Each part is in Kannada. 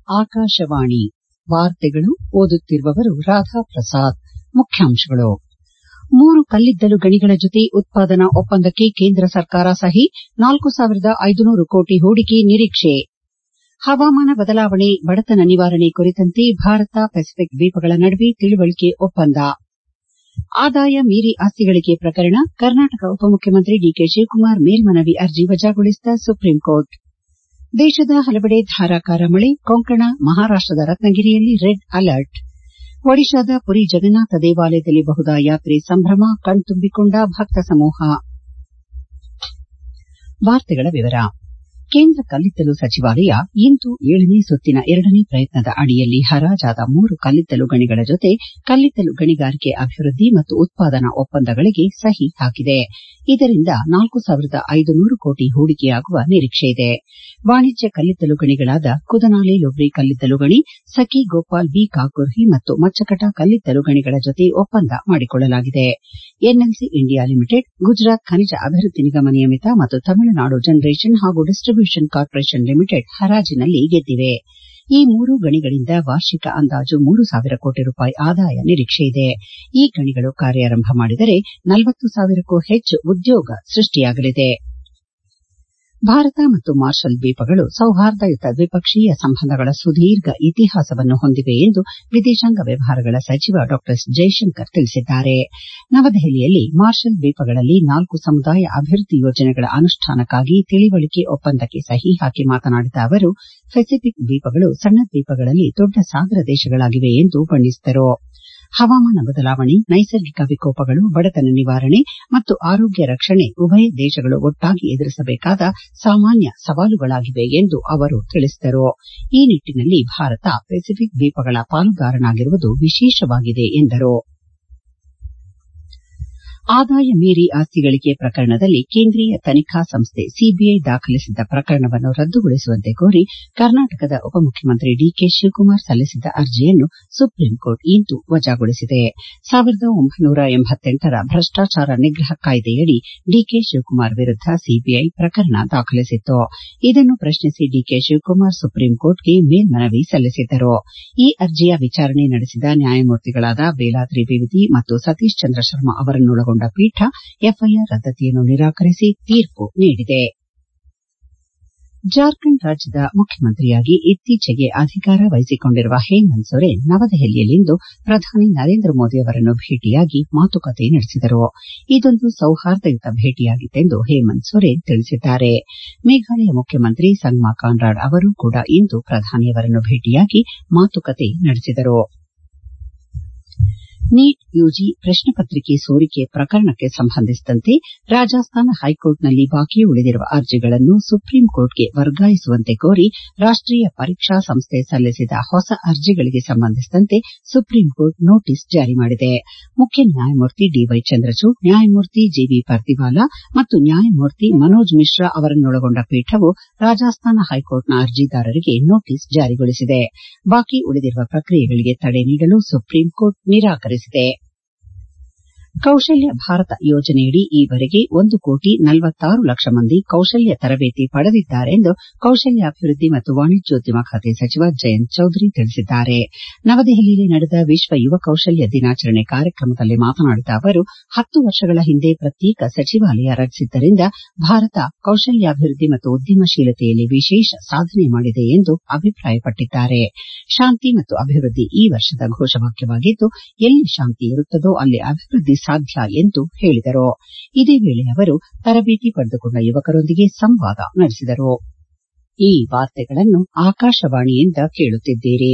ಆಕಾಶವಾಣಿ ವಾರ್ತೆಗಳು ಓದುತ್ತಿರುವವರು ರಾಧಾ ಪ್ರಸಾದ್ ಮುಖ್ಯಾಂಶಗಳು ಮೂರು ಕಲ್ಲಿದ್ದಲು ಗಣಿಗಳ ಜೊತೆ ಉತ್ಪಾದನಾ ಒಪ್ಪಂದಕ್ಕೆ ಕೇಂದ್ರ ಸರ್ಕಾರ ಸಹಿ ನಾಲ್ಕು ಸಾವಿರದ ಐದುನೂರು ಕೋಟಿ ಹೂಡಿಕೆ ನಿರೀಕ್ಷೆ ಹವಾಮಾನ ಬದಲಾವಣೆ ಬಡತನ ನಿವಾರಣೆ ಕುರಿತಂತೆ ಭಾರತ ಪೆಸಿಫಿಕ್ ದ್ವೀಪಗಳ ನಡುವೆ ತಿಳುವಳಿಕೆ ಒಪ್ಪಂದ ಆದಾಯ ಮೀರಿ ಆಸ್ತಿ ಗಳಿಕೆ ಪ್ರಕರಣ ಕರ್ನಾಟಕ ಉಪಮುಖ್ಯಮಂತ್ರಿ ಡಿಕೆ ಶಿವಕುಮಾರ್ ಮೇಲ್ಮನವಿ ಅರ್ಜಿ ವಜಾಗೊಳಿಸಿದ ಸುಪ್ರೀಂಕೋರ್ಟ್ ದೇಶದ ಹಲವೆಡೆ ಧಾರಾಕಾರ ಮಳೆ ಕೊಂಕಣ ಮಹಾರಾಷ್ಟದ ರತ್ನಗಿರಿಯಲ್ಲಿ ರೆಡ್ ಅಲರ್ಟ್ ಒಡಿಶಾದ ಪುರಿ ಜಗನ್ನಾಥ ದೇವಾಲಯದಲ್ಲಿ ಬಹುದಾ ಯಾತ್ರೆ ಸಂಭ್ರಮ ಕಣ್ತುಂಬಿಕೊಂಡ ಭಕ್ತ ಸಮೂಹ ಕೇಂದ್ರ ಕಲ್ಲಿದ್ದಲು ಸಚಿವಾಲಯ ಇಂದು ಏಳನೇ ಸುತ್ತಿನ ಎರಡನೇ ಪ್ರಯತ್ನದ ಅಡಿಯಲ್ಲಿ ಹರಾಜಾದ ಮೂರು ಕಲ್ಲಿದ್ದಲು ಗಣಿಗಳ ಜೊತೆ ಕಲ್ಲಿದ್ದಲು ಗಣಿಗಾರಿಕೆ ಅಭಿವೃದ್ದಿ ಮತ್ತು ಉತ್ಪಾದನಾ ಒಪ್ಪಂದಗಳಿಗೆ ಸಹಿ ಹಾಕಿದೆ ಇದರಿಂದ ನಾಲ್ಕು ಸಾವಿರದ ಐದುನೂರು ಕೋಟಿ ಹೂಡಿಕೆಯಾಗುವ ನಿರೀಕ್ಷೆಯಿದೆ ವಾಣಿಜ್ಯ ಕಲ್ಲಿದ್ದಲು ಗಣಿಗಳಾದ ಕುದನಾಲೆ ಲೊಬ್ರಿ ಕಲ್ಲಿದ್ದಲು ಗಣಿ ಸಖಿ ಗೋಪಾಲ್ ಬಿ ಕಾಕುರ್ಹಿ ಮತ್ತು ಮಚ್ಚಕಟ ಕಲ್ಲಿದ್ದಲು ಗಣಿಗಳ ಜೊತೆ ಒಪ್ಪಂದ ಮಾಡಿಕೊಳ್ಳಲಾಗಿದೆ ಎನ್ಎಲ್ಸಿ ಇಂಡಿಯಾ ಲಿಮಿಟೆಡ್ ಗುಜರಾತ್ ಖನಿಜ ಅಭಿವೃದ್ದಿ ನಿಗಮ ನಿಯಮಿತ ಮತ್ತು ತಮಿಳುನಾಡು ಜನರೇಷನ್ ಹಾಗೂ ಡಿಸ್ಟಿಬ್ಯೂಷನ್ ಕಾರ್ಪೊರೇಷನ್ ಲಿಮಿಟೆಡ್ ಹರಾಜಿನಲ್ಲಿ ಗೆದ್ದಿವೆ ಈ ಮೂರು ಗಣಿಗಳಿಂದ ವಾರ್ಷಿಕ ಅಂದಾಜು ಮೂರು ಸಾವಿರ ಕೋಟಿ ರೂಪಾಯಿ ಆದಾಯ ನಿರೀಕ್ಷೆಯಿದೆ ಈ ಗಣಿಗಳು ಕಾರ್ಯಾರಂಭ ಮಾಡಿದರೆ ನಲವತ್ತು ಸಾವಿರಕ್ಕೂ ಹೆಚ್ಚು ಉದ್ಯೋಗ ಸೃಷ್ಟಿಯಾಗಲಿದೆ ಭಾರತ ಮತ್ತು ಮಾರ್ಷಲ್ ದ್ವೀಪಗಳು ಸೌಹಾರ್ದಯುತ ದ್ವಿಪಕ್ಷೀಯ ಸಂಬಂಧಗಳ ಸುದೀರ್ಘ ಇತಿಹಾಸವನ್ನು ಹೊಂದಿವೆ ಎಂದು ವಿದೇಶಾಂಗ ವ್ಯವಹಾರಗಳ ಸಚಿವ ಡಾ ಎಸ್ ಜೈಶಂಕರ್ ತಿಳಿಸಿದ್ದಾರೆ ನವದೆಹಲಿಯಲ್ಲಿ ಮಾರ್ಷಲ್ ದ್ವೀಪಗಳಲ್ಲಿ ನಾಲ್ಕು ಸಮುದಾಯ ಅಭಿವೃದ್ದಿ ಯೋಜನೆಗಳ ಅನುಷ್ಠಾನಕ್ಕಾಗಿ ತಿಳಿವಳಿಕೆ ಒಪ್ಪಂದಕ್ಕೆ ಸಹಿ ಹಾಕಿ ಮಾತನಾಡಿದ ಅವರು ಪೆಸಿಫಿಕ್ ದ್ವೀಪಗಳು ಸಣ್ಣ ದ್ವೀಪಗಳಲ್ಲಿ ದೊಡ್ಡ ಸಾಗರ ದೇಶಗಳಾಗಿವೆ ಎಂದು ಬಣ್ಣಿಸಿದರು ಹವಾಮಾನ ಬದಲಾವಣೆ ನೈಸರ್ಗಿಕ ವಿಕೋಪಗಳು ಬಡತನ ನಿವಾರಣೆ ಮತ್ತು ಆರೋಗ್ಯ ರಕ್ಷಣೆ ಉಭಯ ದೇಶಗಳು ಒಟ್ಟಾಗಿ ಎದುರಿಸಬೇಕಾದ ಸಾಮಾನ್ಯ ಸವಾಲುಗಳಾಗಿವೆ ಎಂದು ಅವರು ತಿಳಿಸಿದರು ಈ ನಿಟ್ಟನಲ್ಲಿ ಭಾರತ ಪೆಸಿಫಿಕ್ ದ್ವೀಪಗಳ ಪಾಲುದಾರನಾಗಿರುವುದು ವಿಶೇಷವಾಗಿದೆ ಎಂದರು ಆದಾಯ ಮೀರಿ ಆಸ್ತಿ ಗಳಿಕೆ ಪ್ರಕರಣದಲ್ಲಿ ಕೇಂದ್ರೀಯ ತನಿಖಾ ಸಂಸ್ಥೆ ಸಿಬಿಐ ದಾಖಲಿಸಿದ್ದ ಪ್ರಕರಣವನ್ನು ರದ್ದುಗೊಳಿಸುವಂತೆ ಕೋರಿ ಕರ್ನಾಟಕದ ಉಪಮುಖ್ಯಮಂತ್ರಿ ಡಿಕೆ ಶಿವಕುಮಾರ್ ಸಲ್ಲಿಸಿದ್ದ ಅರ್ಜಿಯನ್ನು ಸುಪ್ರೀಂಕೋರ್ಟ್ ಇಂದು ವಜಾಗೊಳಿಸಿದೆ ರ ಭ್ರಷ್ಟಾಚಾರ ನಿಗ್ರಹ ಕಾಯ್ದೆಯಡಿ ಡಿಕೆ ಶಿವಕುಮಾರ್ ವಿರುದ್ದ ಸಿಬಿಐ ಪ್ರಕರಣ ದಾಖಲಿಸಿತ್ತು ಇದನ್ನು ಪ್ರಶ್ನಿಸಿ ಡಿಕೆ ಶಿವಕುಮಾರ್ ಸುಪ್ರೀಂಕೋರ್ಟ್ಗೆ ಮೇಲ್ಮನವಿ ಸಲ್ಲಿಸಿದ್ದರು ಈ ಅರ್ಜಿಯ ವಿಚಾರಣೆ ನಡೆಸಿದ ನ್ಯಾಯಮೂರ್ತಿಗಳಾದ ಬೇಲಾದ್ರಿ ಬಿವಿದಿ ಮತ್ತು ಸತೀಶ್ ಚಂದ್ರ ಶರ್ಮಾ ಅವರನ್ನೊಳಗೊಂಡ ಪೀಠ ಎಫ್ಐಆರ್ ರದ್ದತಿಯನ್ನು ನಿರಾಕರಿಸಿ ತೀರ್ಪು ನೀಡಿದೆ ಜಾರ್ಖಂಡ್ ರಾಜ್ಯದ ಮುಖ್ಯಮಂತ್ರಿಯಾಗಿ ಇತ್ತೀಚೆಗೆ ಅಧಿಕಾರ ವಹಿಸಿಕೊಂಡಿರುವ ಹೇಮಂತ್ ಸೊರೇನ್ ನವದೆಹಲಿಯಲ್ಲಿಂದು ಪ್ರಧಾನಿ ನರೇಂದ್ರ ಮೋದಿ ಅವರನ್ನು ಭೇಟಿಯಾಗಿ ಮಾತುಕತೆ ನಡೆಸಿದರು ಇದೊಂದು ಸೌಹಾರ್ದಯುತ ಭೇಟಿಯಾಗಿತ್ತೆಂದು ಹೇಮಂತ್ ಸೊರೇನ್ ತಿಳಿಸಿದ್ದಾರೆ ಮೇಘಾಲಯ ಮುಖ್ಯಮಂತ್ರಿ ಸಂಗ್ಮಾ ಕಾನ್ರಾಡ್ ಅವರೂ ಕೂಡ ಇಂದು ಪ್ರಧಾನಿಯವರನ್ನು ಭೇಟಿಯಾಗಿ ಮಾತುಕತೆ ನಡೆಸಿದರು ನೀಟ್ ಯುಜಿ ಪ್ರಶ್ನೆ ಪತ್ರಿಕೆ ಸೋರಿಕೆ ಪ್ರಕರಣಕ್ಕೆ ಸಂಬಂಧಿಸಿದಂತೆ ರಾಜಸ್ಥಾನ ಹೈಕೋರ್ಟ್ನಲ್ಲಿ ಬಾಕಿ ಉಳಿದಿರುವ ಅರ್ಜಿಗಳನ್ನು ಸುಪ್ರೀಂಕೋರ್ಟ್ಗೆ ವರ್ಗಾಯಿಸುವಂತೆ ಕೋರಿ ರಾಷ್ಟೀಯ ಪರೀಕ್ಷಾ ಸಂಸ್ಥೆ ಸಲ್ಲಿಸಿದ ಹೊಸ ಅರ್ಜಿಗಳಿಗೆ ಸಂಬಂಧಿಸಿದಂತೆ ಸುಪ್ರೀಂಕೋರ್ಟ್ ನೋಟಿಸ್ ಜಾರಿ ಮಾಡಿದೆ ಮುಖ್ಯ ನ್ಯಾಯಮೂರ್ತಿ ಡಿವೈ ಚಂದ್ರಚೂಡ್ ನ್ಯಾಯಮೂರ್ತಿ ಜಿಬಿ ಪರ್ದಿವಾಲಾ ಮತ್ತು ನ್ಯಾಯಮೂರ್ತಿ ಮನೋಜ್ ಮಿಶ್ರಾ ಅವರನ್ನೊಳಗೊಂಡ ಪೀಠವು ರಾಜಸ್ಥಾನ ಹೈಕೋರ್ಟ್ನ ಅರ್ಜಿದಾರರಿಗೆ ನೋಟಿಸ್ ಜಾರಿಗೊಳಿಸಿದೆ ಬಾಕಿ ಉಳಿದಿರುವ ಪ್ರಕ್ರಿಯೆಗಳಿಗೆ ತಡೆ ನೀಡಲು ಸುಪ್ರೀಂಕೋರ್ಟ್ ನಿರಾಕರಿಸಿದೆ ಕೌಶಲ್ಯ ಭಾರತ ಯೋಜನೆಯಡಿ ಈವರೆಗೆ ಒಂದು ಕೋಟಿ ನಲವತ್ತಾರು ಲಕ್ಷ ಮಂದಿ ಕೌಶಲ್ಯ ತರಬೇತಿ ಪಡೆದಿದ್ದಾರೆ ಎಂದು ಕೌಶಲ್ಯಾಭಿವೃದ್ದಿ ಮತ್ತು ವಾಣಿಜ್ಯೋದ್ಯಮ ಖಾತೆ ಸಚಿವ ಜಯಂತ್ ಚೌಧರಿ ತಿಳಿಸಿದ್ದಾರೆ ನವದೆಹಲಿಯಲ್ಲಿ ನಡೆದ ವಿಶ್ವ ಯುವ ಕೌಶಲ್ಯ ದಿನಾಚರಣೆ ಕಾರ್ಯಕ್ರಮದಲ್ಲಿ ಮಾತನಾಡಿದ ಅವರು ಹತ್ತು ವರ್ಷಗಳ ಹಿಂದೆ ಪ್ರತ್ಯೇಕ ಸಚಿವಾಲಯ ರಚಿಸಿದ್ದರಿಂದ ಭಾರತ ಕೌಶಲ್ಯಾಭಿವೃದ್ದಿ ಮತ್ತು ಉದ್ಯಮಶೀಲತೆಯಲ್ಲಿ ವಿಶೇಷ ಸಾಧನೆ ಮಾಡಿದೆ ಎಂದು ಅಭಿಪ್ರಾಯಪಟ್ಟಿದ್ದಾರೆ ಶಾಂತಿ ಮತ್ತು ಅಭಿವೃದ್ದಿ ಈ ವರ್ಷದ ಘೋಷವಾಕ್ಯವಾಗಿದ್ದು ಎಲ್ಲಿ ಶಾಂತಿ ಇರುತ್ತದೋ ಅಲ್ಲಿ ಅಭಿವೃದ್ದಿ ಸಾಧ್ಯ ಎಂದು ಹೇಳಿದರು ಇದೇ ವೇಳೆ ಅವರು ತರಬೇತಿ ಪಡೆದುಕೊಂಡ ಯುವಕರೊಂದಿಗೆ ಸಂವಾದ ನಡೆಸಿದರು ಈ ವಾರ್ತೆಗಳನ್ನು ಆಕಾಶವಾಣಿಯಿಂದ ಕೇಳುತ್ತಿದ್ದೀರಿ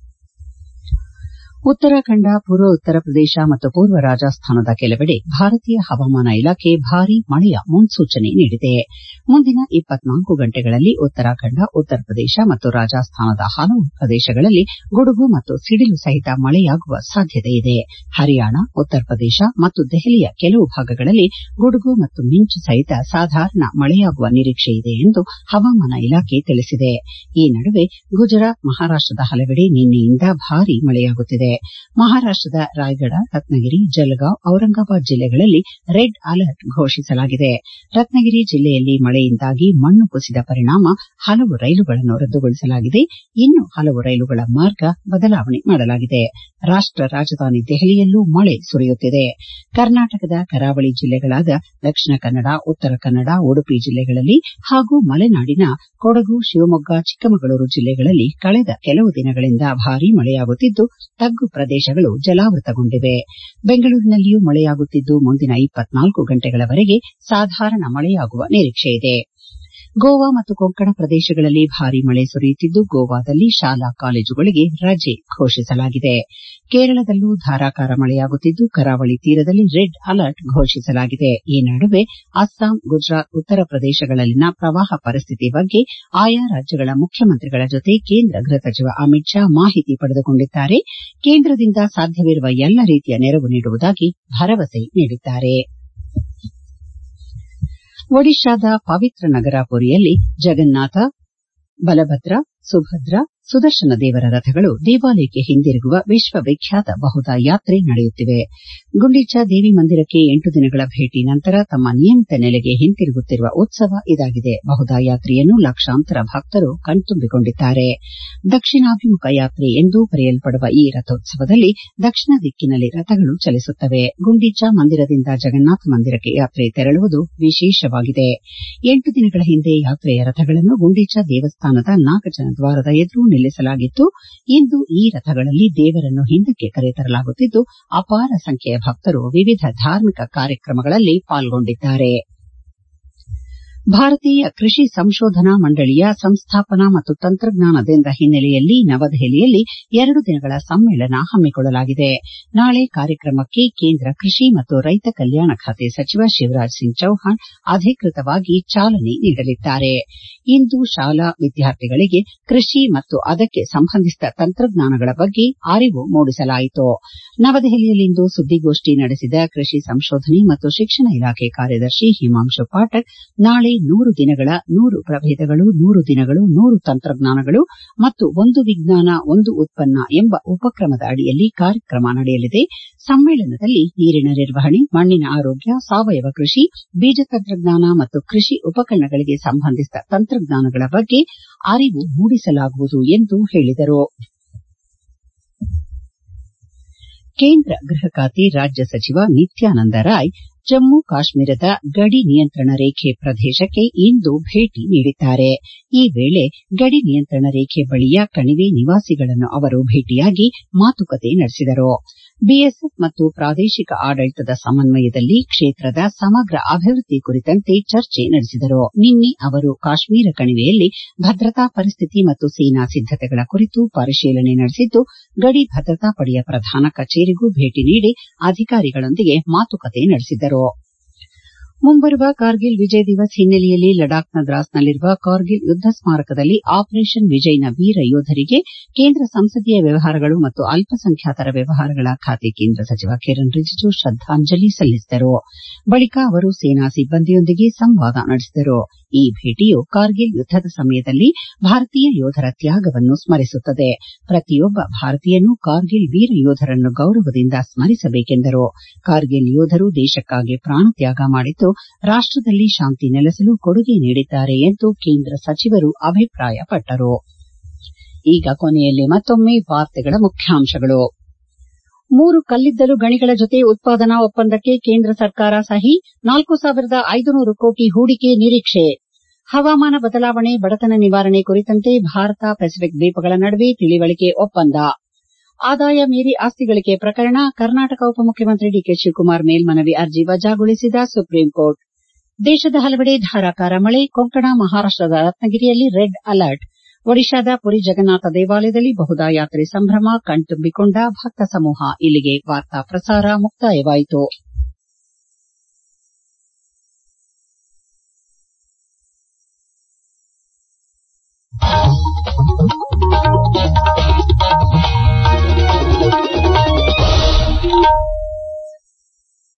ಉತ್ತರಾಖಂಡ ಪೂರ್ವ ಉತ್ತರ ಪ್ರದೇಶ ಮತ್ತು ಪೂರ್ವ ರಾಜಸ್ಥಾನದ ಕೆಲವೆಡೆ ಭಾರತೀಯ ಹವಾಮಾನ ಇಲಾಖೆ ಭಾರೀ ಮಳೆಯ ಮುನ್ಸೂಚನೆ ನೀಡಿದೆ ಮುಂದಿನ ಇಪ್ಪತ್ನಾಲ್ಕು ಗಂಟೆಗಳಲ್ಲಿ ಉತ್ತರಾಖಂಡ ಉತ್ತರ ಪ್ರದೇಶ ಮತ್ತು ರಾಜಸ್ಥಾನದ ಹಲವು ಪ್ರದೇಶಗಳಲ್ಲಿ ಗುಡುಗು ಮತ್ತು ಸಿಡಿಲು ಸಹಿತ ಮಳೆಯಾಗುವ ಸಾಧ್ಯತೆಯಿದೆ ಹರಿಯಾಣ ಉತ್ತರ ಪ್ರದೇಶ ಮತ್ತು ದೆಹಲಿಯ ಕೆಲವು ಭಾಗಗಳಲ್ಲಿ ಗುಡುಗು ಮತ್ತು ಮಿಂಚು ಸಹಿತ ಸಾಧಾರಣ ಮಳೆಯಾಗುವ ನಿರೀಕ್ಷೆಯಿದೆ ಎಂದು ಹವಾಮಾನ ಇಲಾಖೆ ತಿಳಿಸಿದೆ ಈ ನಡುವೆ ಗುಜರಾತ್ ಮಹಾರಾಷ್ಟದ ಹಲವೆಡೆ ನಿನ್ನೆಯಿಂದ ಭಾರೀ ಮಳೆಯಾಗುತ್ತಿದೆ ಹೆಚ್ಚಾಗಿದೆ ಮಹಾರಾಷ್ಟದ ರಾಯ್ಗಢ ರತ್ನಗಿರಿ ಜಲಗಾಂವ್ ಔರಂಗಾಬಾದ್ ಜಿಲ್ಲೆಗಳಲ್ಲಿ ರೆಡ್ ಅಲರ್ಟ್ ಘೋಷಿಸಲಾಗಿದೆ ರತ್ನಗಿರಿ ಜಿಲ್ಲೆಯಲ್ಲಿ ಮಳೆಯಿಂದಾಗಿ ಮಣ್ಣು ಕುಸಿದ ಪರಿಣಾಮ ಹಲವು ರೈಲುಗಳನ್ನು ರದ್ದುಗೊಳಿಸಲಾಗಿದೆ ಇನ್ನು ಹಲವು ರೈಲುಗಳ ಮಾರ್ಗ ಬದಲಾವಣೆ ಮಾಡಲಾಗಿದೆ ರಾಷ್ಟ ರಾಜಧಾನಿ ದೆಹಲಿಯಲ್ಲೂ ಮಳೆ ಸುರಿಯುತ್ತಿದೆ ಕರ್ನಾಟಕದ ಕರಾವಳಿ ಜಿಲ್ಲೆಗಳಾದ ದಕ್ಷಿಣ ಕನ್ನಡ ಉತ್ತರ ಕನ್ನಡ ಉಡುಪಿ ಜಿಲ್ಲೆಗಳಲ್ಲಿ ಹಾಗೂ ಮಲೆನಾಡಿನ ಕೊಡಗು ಶಿವಮೊಗ್ಗ ಚಿಕ್ಕಮಗಳೂರು ಜಿಲ್ಲೆಗಳಲ್ಲಿ ಕಳೆದ ಕೆಲವು ದಿನಗಳಿಂದ ಭಾರೀ ಮಳೆಯಾಗುತ್ತಿದ್ದು ತಗ್ಗು ಪ್ರದೇಶಗಳು ಜಲಾವೃತಗೊಂಡಿವೆ ಬೆಂಗಳೂರಿನಲ್ಲಿಯೂ ಮಳೆಯಾಗುತ್ತಿದ್ದು ಮುಂದಿನ ಇಪ್ಪತ್ನಾಲ್ಕು ಗಂಟೆಗಳವರೆಗೆ ಸಾಧಾರಣ ಮಳೆಯಾಗುವ ನಿರೀಕ್ಷೆಯಿದೆ ಗೋವಾ ಮತ್ತು ಕೊಂಕಣ ಪ್ರದೇಶಗಳಲ್ಲಿ ಭಾರೀ ಮಳೆ ಸುರಿಯುತ್ತಿದ್ದು ಗೋವಾದಲ್ಲಿ ಶಾಲಾ ಕಾಲೇಜುಗಳಿಗೆ ರಜೆ ಘೋಷಿಸಲಾಗಿದೆ ಕೇರಳದಲ್ಲೂ ಧಾರಾಕಾರ ಮಳೆಯಾಗುತ್ತಿದ್ದು ಕರಾವಳಿ ತೀರದಲ್ಲಿ ರೆಡ್ ಅಲರ್ಟ್ ಘೋಷಿಸಲಾಗಿದೆ ಈ ನಡುವೆ ಅಸ್ಸಾಂ ಗುಜರಾತ್ ಉತ್ತರ ಪ್ರದೇಶಗಳಲ್ಲಿನ ಪ್ರವಾಹ ಪರಿಸ್ಥಿತಿ ಬಗ್ಗೆ ಆಯಾ ರಾಜ್ಯಗಳ ಮುಖ್ಯಮಂತ್ರಿಗಳ ಜೊತೆ ಕೇಂದ್ರ ಗೃಹ ಸಚಿವ ಅಮಿತ್ ಶಾ ಮಾಹಿತಿ ಪಡೆದುಕೊಂಡಿದ್ದಾರೆ ಕೇಂದ್ರದಿಂದ ಸಾಧ್ಯವಿರುವ ಎಲ್ಲ ರೀತಿಯ ನೆರವು ನೀಡುವುದಾಗಿ ಭರವಸೆ ನೀಡಿದ್ದಾರೆ ಒಡಿಶಾದ ಪವಿತ್ರ ನಗರ ಪುರಿಯಲ್ಲಿ ಜಗನ್ನಾಥ ಬಲಭದ್ರ ಸುಭದ್ರ ಸುದರ್ಶನ ದೇವರ ರಥಗಳು ದೇವಾಲಯಕ್ಕೆ ಹಿಂದಿರುಗುವ ವಿಶ್ವವಿಖ್ಯಾತ ಬಹುದಾ ಯಾತ್ರೆ ನಡೆಯುತ್ತಿವೆ ಗುಂಡಿಚಾ ದೇವಿ ಮಂದಿರಕ್ಕೆ ಎಂಟು ದಿನಗಳ ಭೇಟಿ ನಂತರ ತಮ್ಮ ನಿಯಮಿತ ನೆಲೆಗೆ ಹಿಂತಿರುಗುತ್ತಿರುವ ಉತ್ಸವ ಇದಾಗಿದೆ ಬಹುದಾ ಯಾತ್ರೆಯನ್ನು ಲಕ್ಷಾಂತರ ಭಕ್ತರು ಕಣ್ತುಂಬಿಕೊಂಡಿದ್ದಾರೆ ದಕ್ಷಿಣಾಭಿಮುಖ ಯಾತ್ರೆ ಎಂದೂ ಕರೆಯಲ್ಪಡುವ ಈ ರಥೋತ್ಸವದಲ್ಲಿ ದಕ್ಷಿಣ ದಿಕ್ಕಿನಲ್ಲಿ ರಥಗಳು ಚಲಿಸುತ್ತವೆ ಗುಂಡಿಚಾ ಮಂದಿರದಿಂದ ಜಗನ್ನಾಥ ಮಂದಿರಕ್ಕೆ ಯಾತ್ರೆ ತೆರಳುವುದು ವಿಶೇಷವಾಗಿದೆ ಎಂಟು ದಿನಗಳ ಹಿಂದೆ ಯಾತ್ರೆಯ ರಥಗಳನ್ನು ಗುಂಡಿಚಾ ದೇವಸ್ಥಾನದ ನಾಗಜನ ದ್ವಾರದ ಎದುರು ನಿಲ್ಲಿಸಲಾಗಿತ್ತು ಇಂದು ಈ ರಥಗಳಲ್ಲಿ ದೇವರನ್ನು ಹಿಂದಕ್ಕೆ ಕರೆತರಲಾಗುತ್ತಿದ್ದು ಅಪಾರ ಸಂಖ್ಯೆಯ ಭಕ್ತರು ವಿವಿಧ ಧಾರ್ಮಿಕ ಕಾರ್ಯಕ್ರಮಗಳಲ್ಲಿ ಪಾಲ್ಗೊಂಡಿದ್ದಾರೆ ಭಾರತೀಯ ಕೃಷಿ ಸಂಶೋಧನಾ ಮಂಡಳಿಯ ಸಂಸ್ಥಾಪನಾ ಮತ್ತು ತಂತ್ರಜ್ಞಾನ ದಿನದ ಹಿನ್ನೆಲೆಯಲ್ಲಿ ನವದೆಹಲಿಯಲ್ಲಿ ಎರಡು ದಿನಗಳ ಸಮ್ಮೇಳನ ಹಮ್ಮಿಕೊಳ್ಳಲಾಗಿದೆ ನಾಳೆ ಕಾರ್ಯಕ್ರಮಕ್ಕೆ ಕೇಂದ್ರ ಕೃಷಿ ಮತ್ತು ರೈತ ಕಲ್ಯಾಣ ಖಾತೆ ಸಚಿವ ಶಿವರಾಜ್ ಸಿಂಗ್ ಚೌಹಾಣ್ ಅಧಿಕೃತವಾಗಿ ಚಾಲನೆ ನೀಡಲಿದ್ದಾರೆ ಇಂದು ಶಾಲಾ ವಿದ್ಯಾರ್ಥಿಗಳಿಗೆ ಕೃಷಿ ಮತ್ತು ಅದಕ್ಕೆ ಸಂಬಂಧಿಸಿದ ತಂತ್ರಜ್ಞಾನಗಳ ಬಗ್ಗೆ ಅರಿವು ಮೂಡಿಸಲಾಯಿತು ನವದೆಹಲಿಯಲ್ಲಿಂದು ಸುದ್ದಿಗೋಷ್ಠಿ ನಡೆಸಿದ ಕೃಷಿ ಸಂಶೋಧನೆ ಮತ್ತು ಶಿಕ್ಷಣ ಇಲಾಖೆ ಕಾರ್ಯದರ್ಶಿ ಹಿಮಾಂಶು ಪಾಠಕ್ ನಾಳೆ ನೂರು ದಿನಗಳ ನೂರು ಪ್ರಭೇದಗಳು ನೂರು ದಿನಗಳು ನೂರು ತಂತ್ರಜ್ಞಾನಗಳು ಮತ್ತು ಒಂದು ವಿಜ್ಞಾನ ಒಂದು ಉತ್ಪನ್ನ ಎಂಬ ಉಪಕ್ರಮದ ಅಡಿಯಲ್ಲಿ ಕಾರ್ಯಕ್ರಮ ನಡೆಯಲಿದೆ ಸಮ್ಮೇಳನದಲ್ಲಿ ನೀರಿನ ನಿರ್ವಹಣೆ ಮಣ್ಣಿನ ಆರೋಗ್ಯ ಸಾವಯವ ಕೃಷಿ ಬೀಜ ತಂತ್ರಜ್ಞಾನ ಮತ್ತು ಕೃಷಿ ಉಪಕರಣಗಳಿಗೆ ಸಂಬಂಧಿಸಿದ ತಂತ್ರಜ್ಞಾನಗಳ ಬಗ್ಗೆ ಅರಿವು ಮೂಡಿಸಲಾಗುವುದು ಎಂದು ಹೇಳಿದರು ಕೇಂದ್ರ ಗೃಹ ಖಾತೆ ರಾಜ್ಯ ಸಚಿವ ನಿತ್ಯಾನಂದ ರಾಯ್ ಜಮ್ಮು ಕಾಶ್ಮೀರದ ಗಡಿ ನಿಯಂತ್ರಣ ರೇಖೆ ಪ್ರದೇಶಕ್ಕೆ ಇಂದು ಭೇಟಿ ನೀಡಿದ್ದಾರೆ ಈ ವೇಳೆ ಗಡಿ ನಿಯಂತ್ರಣ ರೇಖೆ ಬಳಿಯ ಕಣಿವೆ ನಿವಾಸಿಗಳನ್ನು ಅವರು ಭೇಟಿಯಾಗಿ ಮಾತುಕತೆ ನಡೆಸಿದರು ಬಿಎಸ್ಎಫ್ ಮತ್ತು ಪ್ರಾದೇಶಿಕ ಆಡಳಿತದ ಸಮನ್ವಯದಲ್ಲಿ ಕ್ಷೇತ್ರದ ಸಮಗ್ರ ಅಭಿವೃದ್ಧಿ ಕುರಿತಂತೆ ಚರ್ಚೆ ನಡೆಸಿದರು ನಿನ್ನೆ ಅವರು ಕಾಶ್ಮೀರ ಕಣಿವೆಯಲ್ಲಿ ಭದ್ರತಾ ಪರಿಸ್ಥಿತಿ ಮತ್ತು ಸೇನಾ ಸಿದ್ದತೆಗಳ ಕುರಿತು ಪರಿಶೀಲನೆ ನಡೆಸಿದ್ದು ಗಡಿ ಭದ್ರತಾ ಪಡೆಯ ಪ್ರಧಾನ ಕಚೇರಿಗೂ ಭೇಟಿ ನೀಡಿ ಅಧಿಕಾರಿಗಳೊಂದಿಗೆ ಮಾತುಕತೆ ನಡೆಸಿದರು ಮುಂಬರುವ ಕಾರ್ಗಿಲ್ ವಿಜಯ್ ದಿವಸ್ ಹಿನ್ನೆಲೆಯಲ್ಲಿ ಲಡಾಖ್ನ ದ್ರಾಸ್ನಲ್ಲಿರುವ ಕಾರ್ಗಿಲ್ ಯುದ್ದ ಸ್ಮಾರಕದಲ್ಲಿ ಆಪರೇಷನ್ ವಿಜಯ್ನ ವೀರ ಯೋಧರಿಗೆ ಕೇಂದ್ರ ಸಂಸದೀಯ ವ್ಯವಹಾರಗಳು ಮತ್ತು ಅಲ್ಪಸಂಖ್ಯಾತರ ವ್ಯವಹಾರಗಳ ಖಾತೆ ಕೇಂದ್ರ ಸಚಿವ ಕಿರಣ್ ರಿಜಿಜು ಶ್ರದ್ದಾಂಜಲಿ ಸಲ್ಲಿಸಿದರು ಬಳಿಕ ಅವರು ಸೇನಾ ಸಿಬ್ಬಂದಿಯೊಂದಿಗೆ ಸಂವಾದ ನಡೆಸಿದರು ಈ ಭೇಟಿಯು ಕಾರ್ಗಿಲ್ ಯುದ್ದದ ಸಮಯದಲ್ಲಿ ಭಾರತೀಯ ಯೋಧರ ತ್ಯಾಗವನ್ನು ಸ್ಮರಿಸುತ್ತದೆ ಪ್ರತಿಯೊಬ್ಬ ಭಾರತೀಯನೂ ಕಾರ್ಗಿಲ್ ವೀರ ಯೋಧರನ್ನು ಗೌರವದಿಂದ ಸ್ಮರಿಸಬೇಕೆಂದರು ಕಾರ್ಗಿಲ್ ಯೋಧರು ದೇಶಕ್ಕಾಗಿ ಪ್ರಾಣತ್ಯಾಗ ಮಾಡಿದ್ದು ರಾಷ್ಟದಲ್ಲಿ ಶಾಂತಿ ನೆಲೆಸಲು ಕೊಡುಗೆ ನೀಡಿದ್ದಾರೆ ಎಂದು ಕೇಂದ್ರ ಸಚಿವರು ಅಭಿಪ್ರಾಯಪಟ್ಟರು ಈಗ ಕೊನೆಯಲ್ಲಿ ಮತ್ತೊಮ್ಮೆ ವಾರ್ತೆಗಳ ಮುಖ್ಯಾಂಶಗಳು ಮೂರು ಕಲ್ಲಿದ್ದಲು ಗಣಿಗಳ ಜೊತೆ ಉತ್ಪಾದನಾ ಒಪ್ಪಂದಕ್ಕೆ ಕೇಂದ್ರ ಸರ್ಕಾರ ಸಹಿ ನಾಲ್ಕು ಸಾವಿರದ ಐದುನೂರು ಕೋಟಿ ಹೂಡಿಕೆ ನಿರೀಕ್ಷೆ ಹವಾಮಾನ ಬದಲಾವಣೆ ಬಡತನ ನಿವಾರಣೆ ಕುರಿತಂತೆ ಭಾರತ ಪೆಸಿಫಿಕ್ ದ್ವೀಪಗಳ ನಡುವೆ ತಿಳಿವಳಿಕೆ ಒಪ್ಪಂದ ಆದಾಯ ಮೀರಿ ಆಸ್ತಿ ಗಳಿಕೆ ಪ್ರಕರಣ ಕರ್ನಾಟಕ ಉಪಮುಖ್ಯಮಂತ್ರಿ ಡಿಕೆ ಶಿವಕುಮಾರ್ ಮೇಲ್ಮನವಿ ಅರ್ಜಿ ವಜಾಗೊಳಿಸಿದ ಸುಪ್ರೀಂ ಕೋರ್ಟ್ ದೇಶದ ಹಲವೆಡೆ ಧಾರಾಕಾರ ಮಳೆ ಕೊಂಕಣ ಮಹಾರಾಷ್ಟದ ರತ್ನಗಿರಿಯಲ್ಲಿ ರೆಡ್ ಅಲರ್ಟ್ ಒಡಿಶಾದ ಪುರಿ ಜಗನ್ನಾಥ ದೇವಾಲಯದಲ್ಲಿ ಬಹುದಾ ಯಾತ್ರೆ ಸಂಭ್ರಮ ಕಣ್ತುಂಬಿಕೊಂಡ ಭಕ್ತ ಸಮೂಹ ಇಲ್ಲಿಗೆ ವಾರ್ತಾ ಪ್ರಸಾರ ಮುಕ್ತಾಯವಾಯಿತು